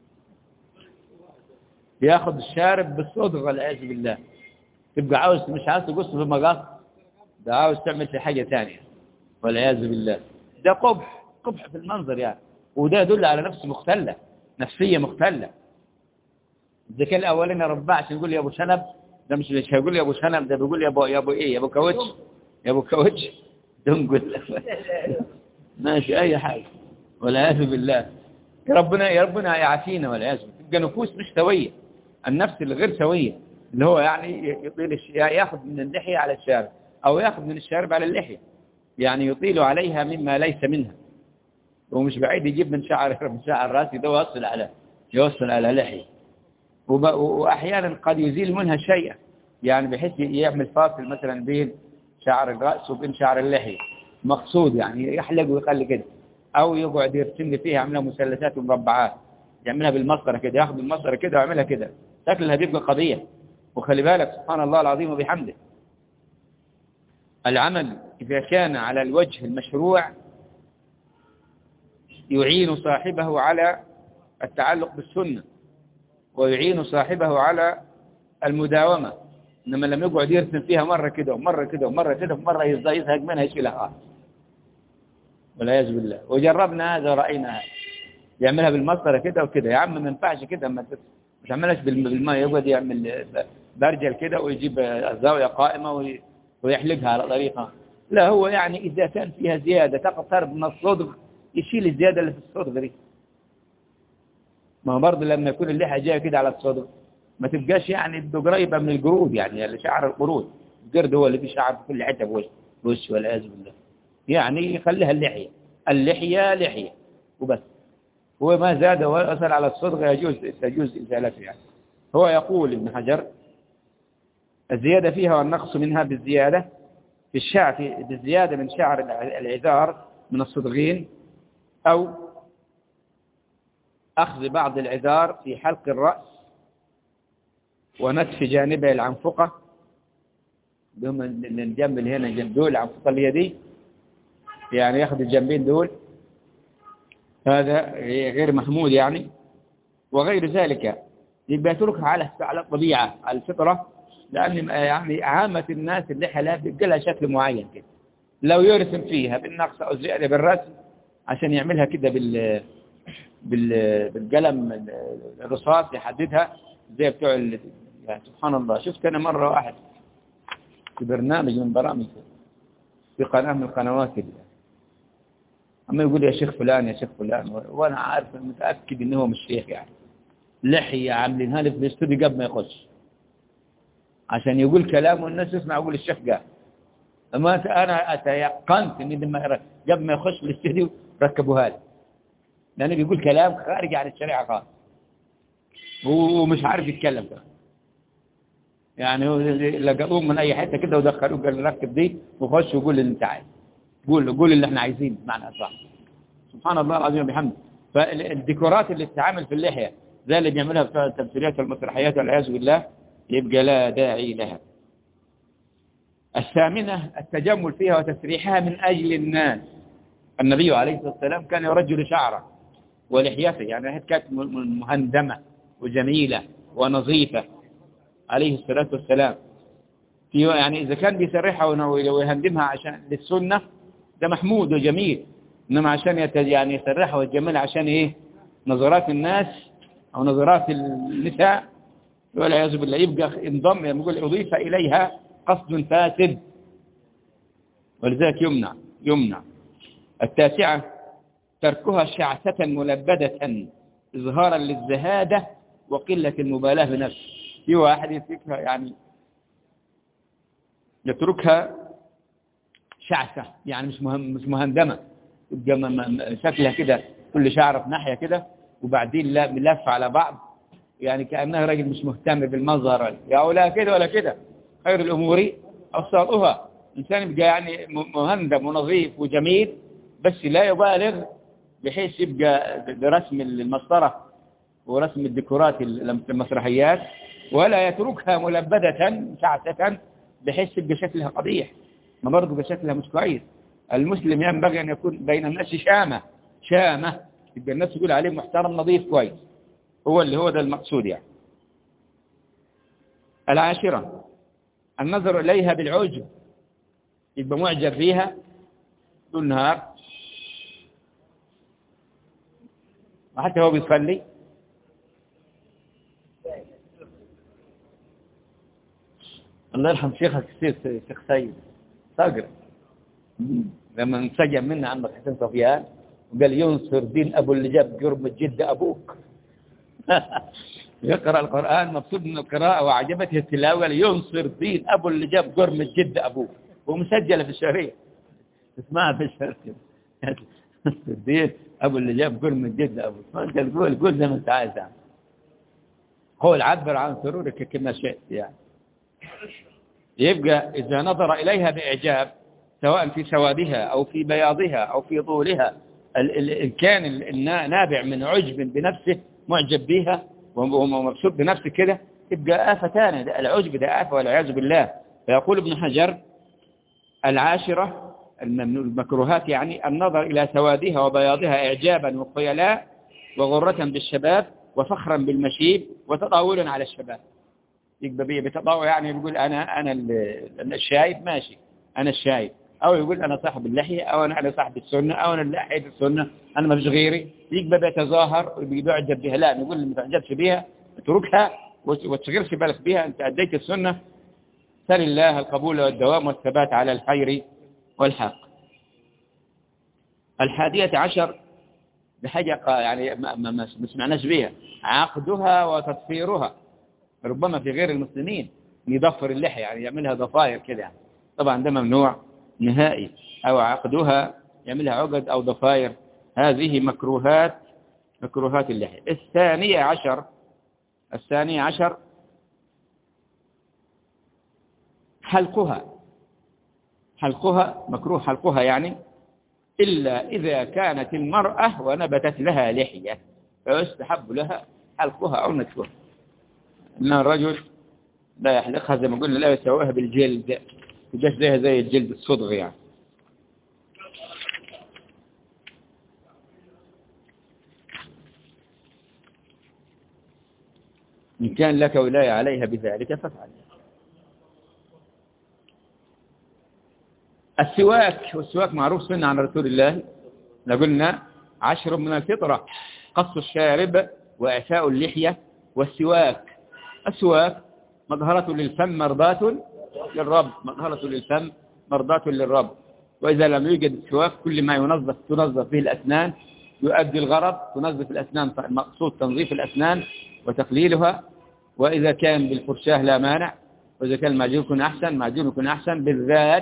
ياخد الشارب بالصدر والعياذ بالله تبقى عاوز مش عاوز تقص في مقص ده عاوز تعمل في حاجة ثانية والعياذ بالله ده قبح قبح في المنظر يعني وده يدل على نفس مختلة نفسية مختلة إذا كان الأولين رباه عشان يقول يا أبو شنب ده مش مش هيقول يا أبو شنب ده بيقول يا أبو يا أبو إيه يا أبو كاوتش يا أبو كاوتش تنقل ماشي أي حاجة والعياذ بالله يا ربنا يا ربنا يعافينا والعياذ بالله تبقى نفوس مش سوية النفس الغير سوية اللي هو يعني يطيل الش... ياخذ من اللحية على الشارب أو ياخذ من الشارب على اللحية يعني يطيل عليها مما ليس منها ومش بعيد يجيب من شعر من شعر راسي ده ويوصل على يوصل على لحية وب... وأحيانا قد يزيل منها شيئا يعني بحيث يعمل فاصل مثلا بين شعر الرأس وبين شعر اللحية مقصود يعني يحلق ويخلي كده أو يقعد يرسم لي فيها يعملها مثلثات ومربعات يعملها بالمسطرة كده ياخذ المسطرة كده ويعملها كده شكلها بيبقى قضية وخلي بالك سبحان الله العظيم وبحمده العمل إذا كان على الوجه المشروع يعين صاحبه على التعلق بالسنة ويعين صاحبه على المداومة إنما لم يقعد يرسم فيها مرة كده ومرة كده ومرة كده ومرة يزهق منها يشيلها آه. والعياذ بالله وجربنا هذا ورأينا هذا يعملها بالمسطرة كده وكده يا عم ما ينفعش كده ما تعملهاش بالماء يقعد يعمل برجل كده ويجيب الزاوية قائمة ويحلقها على طريقة لا هو يعني إذا كان فيها زيادة تقترب من الصدغ يشيل الزيادة اللي في الصدغ دي ما هو برضه لما يكون اللحية جاية كده على الصدغ ما تبقاش يعني قريبة من الجرود يعني اللي شعر القرود الجرد هو اللي فيه شعر في كل حتة بوش بوش والعياذ بالله يعني يخليها اللحية اللحية لحية وبس هو ما زاد وأثر على الصدغ يجوز يجوز إزالته يعني هو يقول ابن حجر الزيادة فيها والنقص منها بالزيادة في الشعر بالزيادة من شعر العذار من الصدغين أو أخذ بعض العذار في حلق الرأس ونتف جانبه العنفقة بهم الجنب اللي هنا جنب دول العنفقة اللي هي دي يعني ياخذ الجنبين دول هذا غير محمود يعني وغير ذلك يبقى يتركها على على الطبيعة على الفطرة لأن يعني عامة الناس اللي حلا بيبقى لها شكل معين كده لو يرسم فيها بالنقص أو زيادة بالرسم عشان يعملها كده بال بال بالقلم الرصاص يحددها زي بتوع ال... يعني سبحان الله شفت أنا مرة واحد في برنامج من برامج في قناة من القنوات اللي أما يقول يا شيخ فلان يا شيخ فلان وأنا عارف متأكد إنه هو مش شيخ يعني لحية عاملينها لي في الاستوديو قبل ما يخش عشان يقول كلام والناس يسمع يقول الشيخ قال أما أنا أتيقنت إن لما قبل ما يخش الاستديو ركبوها لي لأنه بيقول كلام خارج عن الشريعة خالص ومش عارف يتكلم ده يعني هو لقوه من أي حتة كده ودخلوه قال ركب دي وخش وقول اللي أنت عايز قول قول اللي احنا عايزينه بمعنى أصح سبحان الله العظيم وبحمده فالديكورات اللي بتتعمل في اللحية زي اللي بيعملها في التمثيليات والمسرحيات والعياذ بالله يبقى لا داعي لها الثامنة التجمل فيها وتسريحها من أجل الناس النبي عليه الصلاة والسلام كان يرجل شعره ولحيته يعني كانت مهندمة وجميلة ونظيفة عليه الصلاة والسلام في يعني إذا كان بيسرحها ويهندمها عشان للسنة ده محمود وجميل إنما عشان يعني يسرحها ويجملها عشان إيه نظرات الناس أو نظرات النساء والعياذ بالله يبقى انضم يقول أضيف إليها قصد فاسد ولذلك يمنع يمنع التاسعة تركها شعثة ملبدة إظهارا للزهادة وقلة المبالاة بنفسه في واحد يتركها يعني يتركها شعثة يعني مش مهم مش مهندمة يبقى شكلها كده كل شعر في ناحية كده وبعدين لف على بعض يعني كأنها راجل مش مهتم بالمظهر يا ولا كده ولا كده خير الأمور أوساطها إنسان يبقى يعني مهندم ونظيف وجميل بس لا يبالغ بحيث يبقى برسم المسطرة ورسم الديكورات المسرحيات ولا يتركها ملبدة شعثة بحيث يبقى شكلها قبيح ما برضه بشكلها مش كويس المسلم ينبغي أن يكون بين الناس شامة شامة يبقى الناس يقول عليه محترم نظيف كويس هو اللي هو ده المقصود يعني العاشرة النظر إليها بالعجب يبقى معجب فيها طول النهار وحتى هو بيصلي الله يرحم شيخك السيد شيخ سيد صقر لما انسجم منا عمك حسين صفيان وقال ينصر دين أبو اللي جاب جرم جد أبوك يقرأ القرآن مبسوط من القراءة وعجبته التلاوة قال ينصر دين أبو اللي جاب جرم جد أبوك ومسجلة في الشريعة اسمعها في الشريعة ينصر دين أبو اللي جاب جرم جد أبوك ما أنت تقول قول زي ما أنت عايز يعني هو العبر عن سرورك كما شئت يعني يبقى إذا نظر إليها بإعجاب سواء في سوادها أو في بياضها أو في طولها إن كان النابع من عجب بنفسه معجب بها ومبسوط بنفسه كده يبقى آفة ثانية العجب ده آفة والعياذ بالله فيقول ابن حجر العاشرة المكروهات يعني النظر إلى سوادها وبياضها إعجابا وخيلاء وغرة بالشباب وفخرا بالمشيب وتطاولا على الشباب يبقى بتطاول يعني بيقول أنا أنا الشايب ماشي أنا الشايب أو يقول أنا صاحب اللحية أو أنا أنا صاحب السنة أو أنا لحية السنة أنا ما فيش غيري يبقى بيتظاهر وبيعجب بها لا نقول اللي ما تعجبش بها اتركها وتشغلش بالك بها أنت أديت السنة سل الله القبول والدوام والثبات على الخير والحق الحادية عشر بحاجة يعني ما, ما, ما سمعناش بها عقدها وتطفيرها ربما في غير المسلمين يضفر اللحية يعني يعملها ضفاير كده يعني. طبعا ده ممنوع نهائي أو عقدها يعملها عقد أو ضفاير هذه مكروهات مكروهات اللحية الثانية عشر الثانية عشر حلقها حلقها مكروه حلقها يعني إلا إذا كانت المرأة ونبتت لها لحية فيستحب لها حلقها أو نتفها إن الرجل لا يحلقها زي ما قلنا لا يسويها بالجلد تجاش زيها زي الجلد الصدغ يعني إن كان لك ولاية عليها بذلك فافعل السواك والسواك معروف سنة عن رسول الله قلنا عشر من الفطرة قص الشارب وإعفاء اللحية والسواك السواك مظهرة للفم مرضاة للرب مظهرة للفم مرضاة للرب وإذا لم يوجد السواك كل ما ينظف تنظف به الأسنان يؤدي الغرض تنظف الأسنان مقصود تنظيف الأسنان وتقليلها وإذا كان بالفرشاه لا مانع وإذا كان المعجون يكون أحسن معجون يكون أحسن بالذات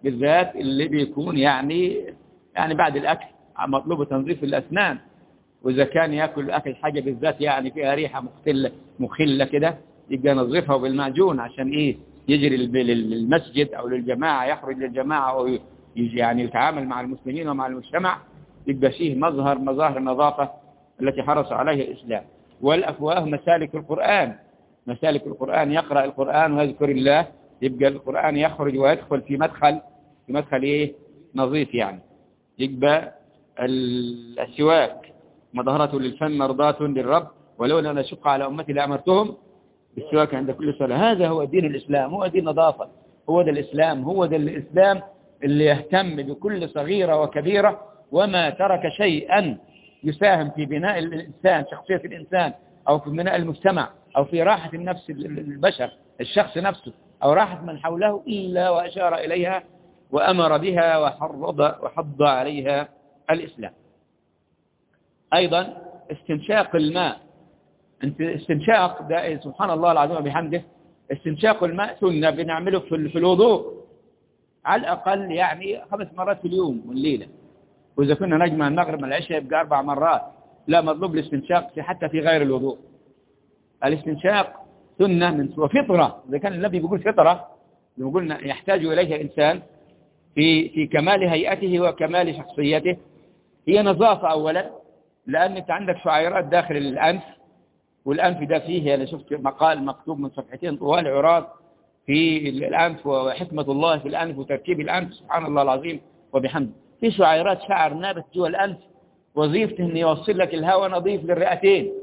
بالذات اللي بيكون يعني يعني بعد الأكل مطلوب تنظيف الأسنان وإذا كان يأكل أكل حاجة بالذات يعني فيها ريحة مختلة مخلة كده يبقى نظفها بالمعجون عشان إيه يجري للمسجد أو للجماعة يخرج للجماعة أو يجي يعني يتعامل مع المسلمين ومع المجتمع يبقى فيه مظهر مظاهر النظافة التي حرص عليها الإسلام والأفواه مسالك القرآن مسالك القرآن يقرأ القرآن ويذكر الله يبقى القرآن يخرج ويدخل في مدخل في مدخل إيه نظيف يعني يبقى السواك مظهرة للفم مرضاة للرب ولولا أن أشق على أمتي لأمرتهم بالسواك عند كل صلاة هذا هو دين الإسلام هو دين نظافة هو ده الإسلام هو ده الإسلام اللي يهتم بكل صغيرة وكبيرة وما ترك شيئا يساهم في بناء الإنسان شخصية الإنسان أو في بناء المجتمع أو في راحة النفس البشر الشخص نفسه أو راحة من حوله إلا وأشار إليها وأمر بها وحرض وحض عليها الإسلام أيضا استنشاق الماء استنشاق ده سبحان الله العظيم وبحمده استنشاق الماء سنة بنعمله في الوضوء على الأقل يعني خمس مرات في اليوم والليلة وإذا كنا نجمع المغرب من العشاء يبقى أربع مرات لا مطلوب الاستنشاق حتى في غير الوضوء الاستنشاق سنة من وفطرة إذا كان النبي بيقول فطرة بيقول يحتاج إليها إنسان في في كمال هيئته وكمال شخصيته هي نظافة أولا لأن أنت عندك شعيرات داخل الأنف والأنف ده فيه أنا شفت مقال مكتوب من صفحتين طوال عراض في الأنف وحكمة الله في الأنف وتركيب الأنف سبحان الله العظيم وبحمده في شعيرات شعر نابت جوا الأنف وظيفته أن يوصل لك الهواء نظيف للرئتين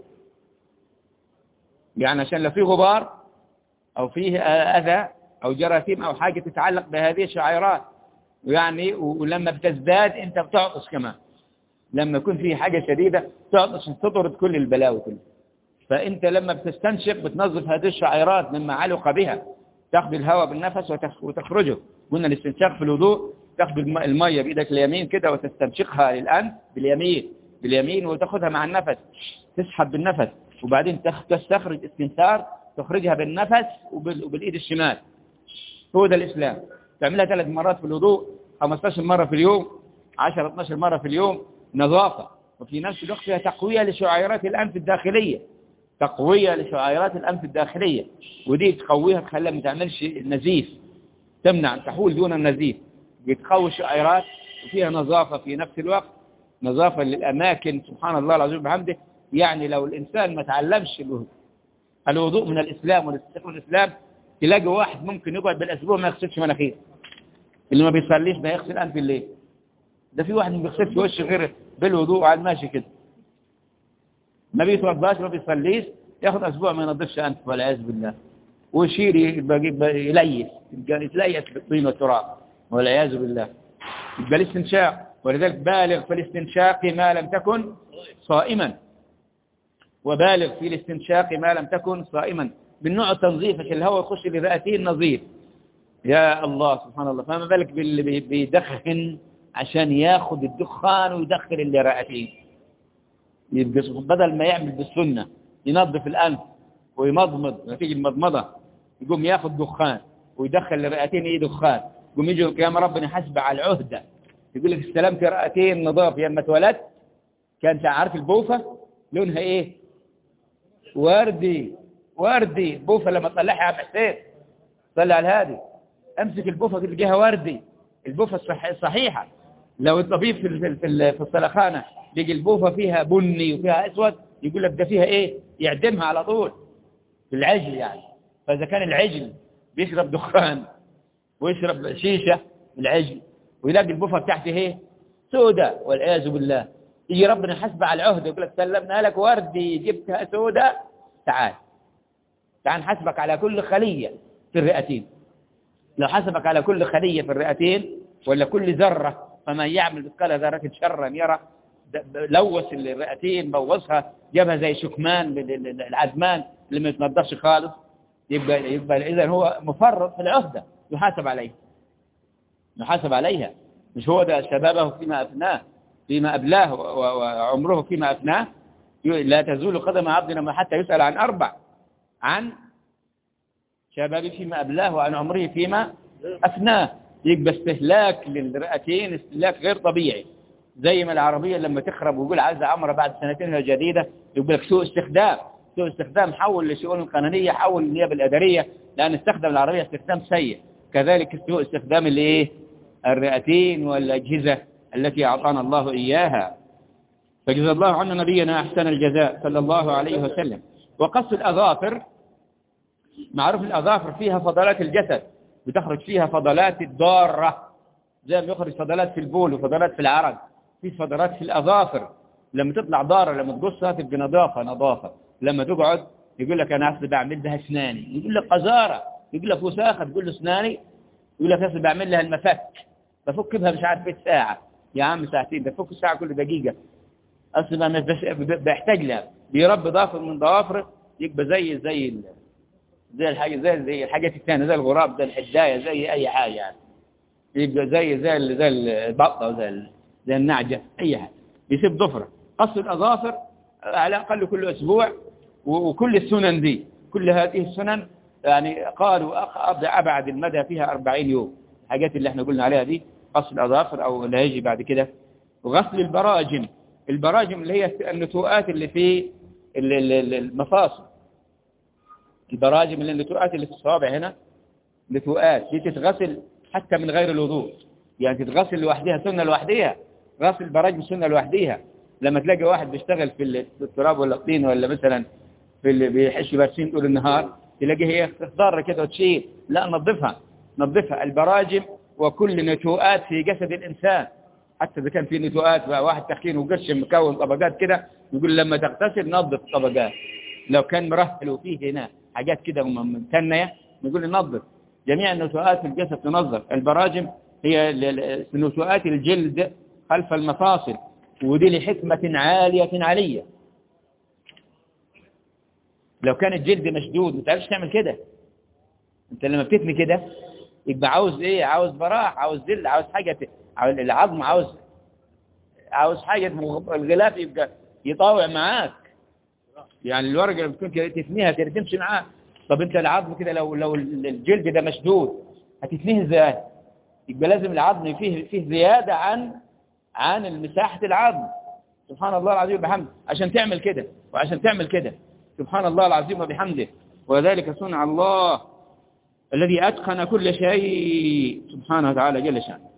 يعني عشان لو في غبار أو فيه أذى أو جراثيم أو حاجة تتعلق بهذه الشعيرات يعني ولما بتزداد أنت بتعطس كمان لما يكون في حاجة شديدة تعطس تطرد كل البلاوي كلها فأنت لما بتستنشق بتنظف هذه الشعيرات مما علق بها تاخذ الهواء بالنفس وتخرجه قلنا الاستنشاق في الوضوء تاخذ المية بإيدك اليمين كده وتستنشقها للأنف باليمين باليمين وتاخذها مع النفس تسحب بالنفس وبعدين تستخرج استنثار تخرجها بالنفس وبالإيد الشمال هو ده الإسلام تعملها ثلاث مرات في الوضوء 15 مرة في اليوم 10 12 مرة في اليوم نظافة وفي نفس الوقت فيها تقوية لشعيرات الأنف الداخلية تقوية لشعيرات الأنف الداخلية ودي تقويها تخليها ما تعملش نزيف تمنع تحول دون النزيف بتقوي الشعيرات وفيها نظافة في نفس الوقت نظافة للأماكن سبحان الله العظيم بحمده يعني لو الإنسان ما تعلمش الوضوء من الإسلام والاستخدام من الإسلام تلاقي واحد ممكن يقعد بالأسبوع ما يغسلش مناخير اللي ما بيصليش ما يغسل أنف الليل ده في واحد ما بيغسلش وشه غير بالوضوء على الماشي كده ما بيتوضاش ما بيصليش ياخد أسبوع ما ينظفش أنف والعياذ بالله ويشير يليس يتليس بالطين والتراب والعياذ بالله يبقى الاستنشاق ولذلك بالغ في الاستنشاق ما لم تكن صائما وبالغ في الاستنشاق ما لم تكن صائما من نوع التنظيف عشان الهواء يخش لرئتين نظيف يا الله سبحان الله فما بالك باللي بيدخن عشان ياخد الدخان ويدخل اللي رئتين بدل ما يعمل بالسنة ينظف الأنف ويمضمض نتيجة المضمضة يقوم ياخد دخان ويدخل لرئتين ايه دخان يقوم يجي يوم ربنا يحاسب على العهدة يقول لك استلمت رئتين نظاف لما اتولدت كانت عارف البوفة لونها ايه وردي وردي بوفة لما تطلعها يا عم حسين طلع على الهادي امسك البوفة تلقاها وردي البوفة الصحيحة لو الطبيب في في الصلخانة لقي البوفة فيها بني وفيها اسود يقول لك ده فيها ايه يعدمها على طول في العجل يعني فاذا كان العجل بيشرب دخان ويشرب شيشة العجل ويلاقي البوفة بتاعته ايه سودة والعياذ بالله يجي ربنا حسب على العهد يقول لك سلمنا لك وردي جبتها سودة تعال تعال حسبك على كل خلية في الرئتين لو حسبك على كل خلية في الرئتين ولا كل ذرة فمن يعمل مثقال ذرة شرا يرى لوث الرئتين بوظها جابها زي شكمان العدمان اللي ما يتنضفش خالص يبقى يبقى اذا هو مفرط في العهدة يحاسب عليه يحاسب عليها مش هو ده شبابه فيما أفناه فيما أبلاه وعمره فيما أفناه لا تزول قدم عبدنا حتى يسأل عن أربع عن شبابه فيما أبلاه وعن عمره فيما أفناه يبقى استهلاك للرئتين استهلاك غير طبيعي زي ما العربية لما تخرب ويقول عايزة عمرة بعد سنتين هي جديدة يقول لك سوء استخدام سوء استخدام حول للشؤون القانونية حول للنيابة الأدارية لأن استخدم العربية استخدام سيء كذلك سوء استخدام الايه الرئتين والأجهزة التي أعطانا الله إياها فجزا الله عنا نبينا أحسن الجزاء صلى الله عليه وسلم وقص الأظافر معروف الأظافر فيها فضلات الجسد بتخرج فيها فضلات الضارة زي ما يخرج فضلات في البول وفضلات في العرق في فضلات في الأظافر لما تطلع ضارة لما تقصها تبقى نظافة نظافة لما تقعد يقول لك أنا أصل بعمل بها أسناني يقول لك قذارة يقول لك وساخة تقول له أسناني يقول لك أصل بعمل لها المفك بفك بها مش عارف ايه ساعة يا عم ساعتين بفك الساعة كل دقيقة أصل ما بيحتاج لها بيربي ضافر من ضوافره يبقى زي زي ال... زي الحاجة زي زي الحاجات الثانية زي الغراب زي الحداية زي أي حاجة يعني يبقى زي زي ال- زي البطة زي ال- زي النعجة أي حاجة يسيب ضفرة قص الأظافر على الأقل كل أسبوع و- وكل السنن دي كل هذه السنن يعني قالوا أق- أب- أبعد المدى فيها 40 يوم الحاجات اللي احنا قلنا عليها دي قص الأظافر أو اللي هيجي بعد كده وغسل البراجم البراجم اللي هي النتوءات اللي في ال- ال- ال- المفاصل البراجم اللي النتوءات اللي في الصوابع هنا نتوءات دي تتغسل حتى من غير الوضوء يعني تتغسل لوحدها سنة لوحدها غسل البراجم سنة لوحدها لما تلاقي واحد بيشتغل في ال- في التراب ولا الطين ولا مثلا في اللي بيحش برسيم طول النهار تلاقيه هي تخضر كده وتشيل لا نظفها نظفها البراجم وكل نتوءات في جسد الإنسان حتى إذا كان في نتوءات بقى واحد تخين وقرش مكون طبقات كده يقول لما تغتسل نظف الطبقات لو كان مرهل وفيه هنا حاجات كده ممتنية نقول ننظف جميع النتوءات في الجسد تنظف البراجم هي ل- ل- نتوءات الجلد خلف المفاصل ودي لحكمة عالية عالية لو كان الجلد مشدود ما تعرفش تعمل كده انت لما بتتني كده يبقى عاوز ايه عاوز براح عاوز ذل عاوز حاجة ت- عاوز العظم عاوز عاوز حاجة مغ- الغلاف يبقى يطاوع معاك يعني الورقة اللي بتكون كده تثنيها كده تمشي معاك طب انت العظم كده لو لو الجلد ده مشدود هتثنيه ازاي يبقى لازم العظم فيه فيه زيادة عن عن مساحة العظم سبحان الله العظيم وبحمده عشان تعمل كده وعشان تعمل كده سبحان الله العظيم وبحمده وذلك صنع الله الذي أتقن كل شيء سبحانه وتعالى جل شأنه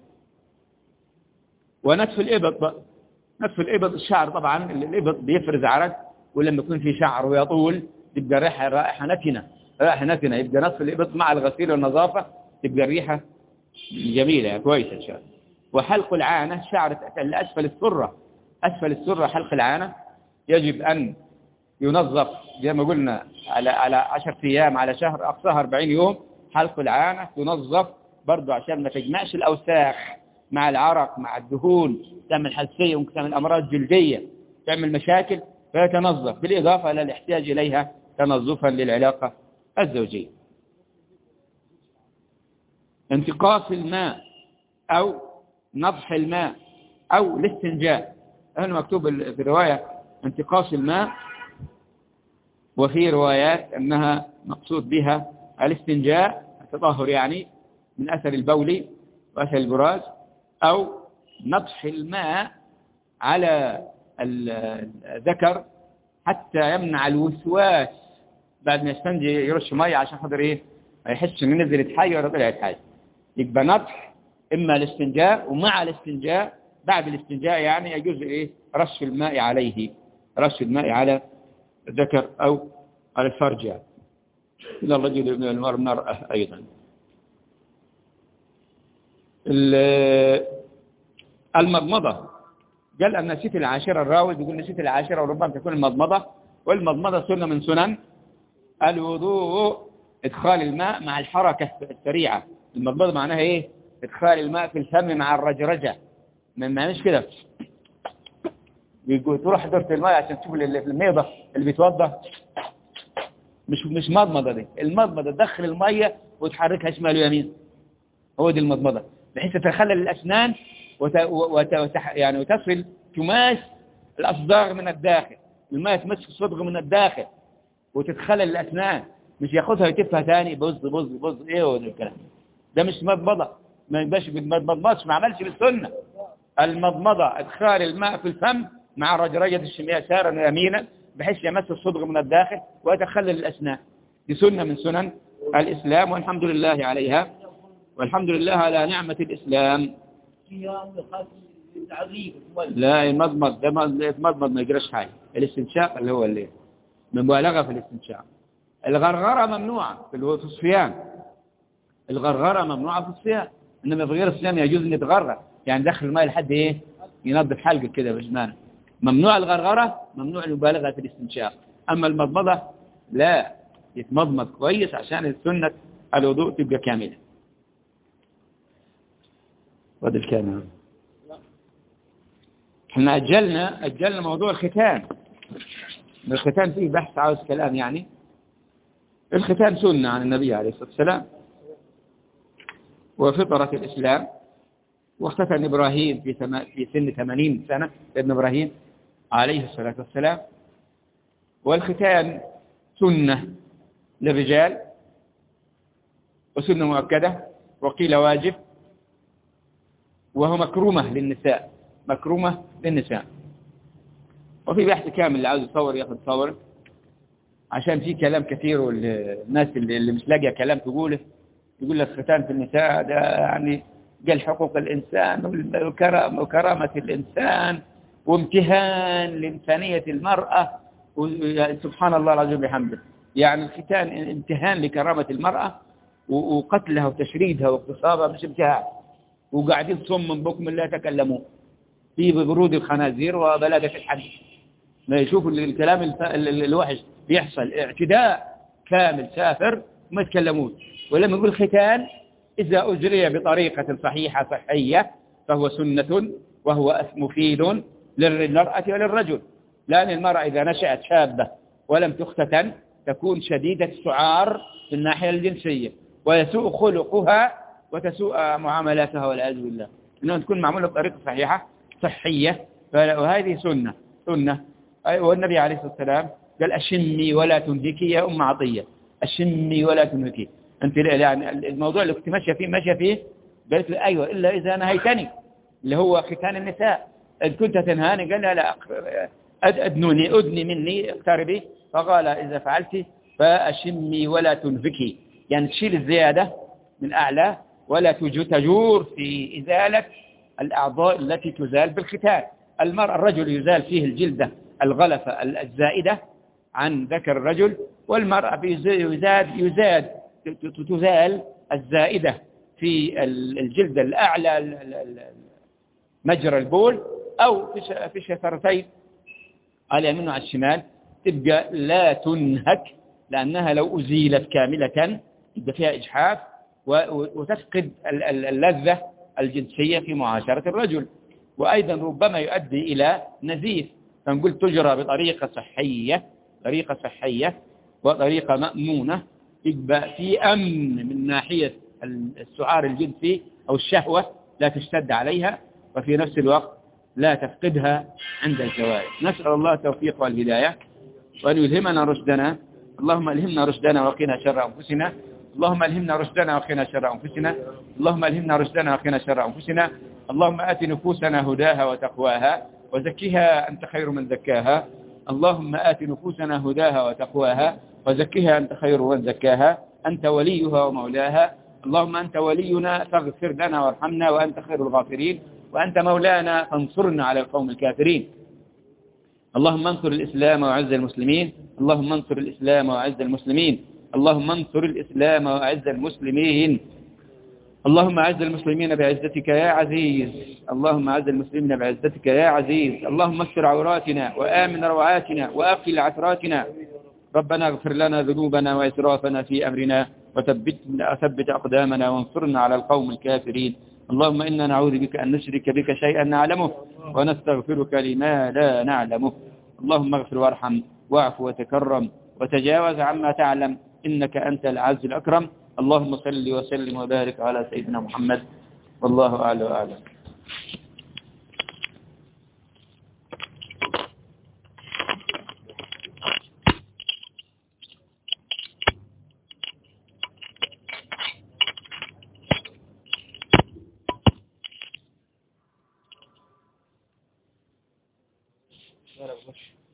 ونتف الإبط بقى نتف الإبط الشعر طبعا الإبط بيفرز عرق ولما يكون في شعر ويطول تبقى ريحة رائحة نتنة رائحة نتنة يبقى نتف الإبط مع الغسيل والنظافة تبقى الريحة جميلة كويسة إن شاء الله وحلق العانة شعر اللي أسفل السرة أسفل السرة حلق العانة يجب أن ينظف زي ما قلنا على على 10 أيام على شهر أقصاها 40 يوم حلق العانة تنظف برضه عشان ما تجمعش الأوساخ مع العرق مع الدهون تعمل حساسية ممكن تعمل أمراض جلدية تعمل مشاكل فيتنظف بالإضافة إلى الاحتياج إليها تنظفا للعلاقة الزوجية انتقاص الماء أو نضح الماء أو الاستنجاء هنا مكتوب في الرواية انتقاص الماء وفي روايات أنها مقصود بها الاستنجاء التطهر يعني من أثر البول وأثر البراز أو نضح الماء على الذكر حتى يمنع الوسواس بعد ما يستنجي يرش مية عشان خاطر ايه ما يحسش ان نزلت حاجة ولا طلعت حاجة يبقى نضح اما الاستنجاء ومع الاستنجاء بعد الاستنجاء يعني يجوز ايه رش الماء عليه رش الماء على الذكر او على الفرج يعني إلى الرجل من المرأة أيضا المضمضة قال أن نسيت العاشرة الراوي يقول نسيت العاشرة وربما تكون المضمضة والمضمضة سنة من سنن الوضوء إدخال الماء مع الحركة السريعة المضمضة معناها إيه إدخال الماء في الفم مع الرجرجة ما معناش كده يقول تروح دورة الماء عشان تشوف الميضة اللي بيتوضى مش مش مضمضة دي المضمضة تدخل المية وتحركها شمال ويمين هو دي المضمضة بحيث تتخلل الأسنان وت... وت... وت... يعني وتصل تماس الأصداغ من الداخل الماء تمسك الصدغ من الداخل وتتخلل الأسنان مش ياخدها ويتفها ثاني بص بص بص ايه هو ده الكلام ده مش مضمضة ما يبقاش ما تمضمضش ما عملش بالسنة المضمضة ادخال الماء في الفم مع رجرجة الشمية يسارا ويمينا بحيث يمس الصدغ من الداخل ويتخلل الأسنان دي سنة من سنن الإسلام والحمد لله عليها والحمد لله على نعمة الإسلام لا المضمض ده ما يتمضمض ما يجراش حاجة الاستنشاق اللي هو اللي مبالغة في الاستنشاق الغرغرة ممنوعة في الصيام الغرغرة ممنوعة في الصيام إنما في غير الصيام يجوز أن يتغرغر يعني دخل الماء لحد إيه ينظف حلقه كده بجمانه ممنوع الغرغرة ممنوع المبالغة في الاستنشاق أما المضمضة لا يتمضمض كويس عشان السنة الوضوء تبقى كاملة وهذا الكلام احنا أجلنا أجلنا موضوع الختان الختان فيه بحث عاوز كلام يعني الختان سنة عن النبي عليه الصلاة والسلام وفطرة الإسلام واختتن إبراهيم في في سن 80 سنة ابن إبراهيم عليه الصلاة والسلام والختان سنة للرجال وسنة مؤكدة وقيل واجب وهو مكرومة للنساء مكرومة للنساء وفي بحث كامل اللي عاوز يصور ياخذ صور عشان في كلام كثير والناس اللي, اللي مش لاقيه كلام تقوله يقول لك ختان في النساء ده يعني قال حقوق الإنسان وكرامة الإنسان وامتهان لإنسانية المرأة سبحان الله العظيم بحمده يعني الختان امتهان لكرامة المرأة وقتلها وتشريدها واغتصابها مش امتهان وقاعدين صم بكم لا تكلموا في برود الخنازير وبلادة الحج ما يشوفوا الكلام الوحش بيحصل اعتداء كامل سافر وما يتكلمون ولما يقول ختان إذا أجري بطريقة صحيحة صحية فهو سنة وهو مفيد للمرأة وللرجل لأن المرأة إذا نشأت شابة ولم تختتن تكون شديدة السعار في الناحية الجنسية ويسوء خلقها وتسوء معاملاتها والعياذ بالله إنها تكون معمولة بطريقة صحيحة صحية وهذه سنة سنة والنبي عليه الصلاة والسلام قال أشمي ولا تنهكي يا أم عطية أشمي ولا تنهكي أنت يعني الموضوع اللي كنت ماشية فيه ماشية فيه قالت لي أيوة إلا إذا نهيتني اللي هو ختان النساء إن كنت تنهاني قال لا لا أدنوني أدني مني اقتربي فقال إذا فعلت فأشمي ولا تنفكي يعني تشيل الزيادة من أعلى ولا تجور في إزالة الأعضاء التي تزال بالختان المرأة الرجل يزال فيه الجلدة الغلفة الزائدة عن ذكر الرجل والمرأة يزاد يزاد تزال الزائدة في الجلد الأعلى مجرى البول أو في الشفرتين على اليمين وعلى الشمال تبقى لا تنهك لأنها لو أزيلت كاملة يبقى فيها إجحاف وتفقد اللذة الجنسية في معاشرة الرجل وأيضا ربما يؤدي إلى نزيف فنقول تجرى بطريقة صحية طريقة صحية وطريقة مأمونة يبقى في أمن من ناحية السعار الجنسي أو الشهوة لا تشتد عليها وفي نفس الوقت لا تفقدها عند الزواج نسأل الله التوفيق والهداية وأن يلهمنا رشدنا اللهم ألهمنا رشدنا وقنا شر أنفسنا اللهم ألهمنا رشدنا وقنا شر أنفسنا اللهم ألهمنا رشدنا وقنا شر أنفسنا اللهم آت نفوسنا هداها وتقواها وزكها أنت خير من زكاها اللهم آت نفوسنا هداها وتقواها وزكها أنت خير من زكاها أنت وليها ومولاها اللهم أنت ولينا فاغفر لنا وارحمنا وأنت خير الغافرين وأنت مولانا فانصرنا على القوم الكافرين اللهم انصر الإسلام وعز المسلمين اللهم انصر الإسلام وعز المسلمين اللهم انصر الإسلام وعز المسلمين اللهم أعز المسلمين بعزتك يا عزيز اللهم أعز المسلمين بعزتك يا عزيز اللهم استر عوراتنا وآمن روعاتنا وأقل عثراتنا ربنا اغفر لنا ذنوبنا وإسرافنا في أمرنا وثبت ثبت أقدامنا وانصرنا على القوم الكافرين اللهم إنا نعوذ بك أن نشرك بك شيئا نعلمه ونستغفرك لما لا نعلمه اللهم اغفر وارحم واعف وتكرم وتجاوز عما تعلم إنك أنت العز الأكرم اللهم صل وسلم وبارك على سيدنا محمد والله أعلى وأعلم لا لا بخش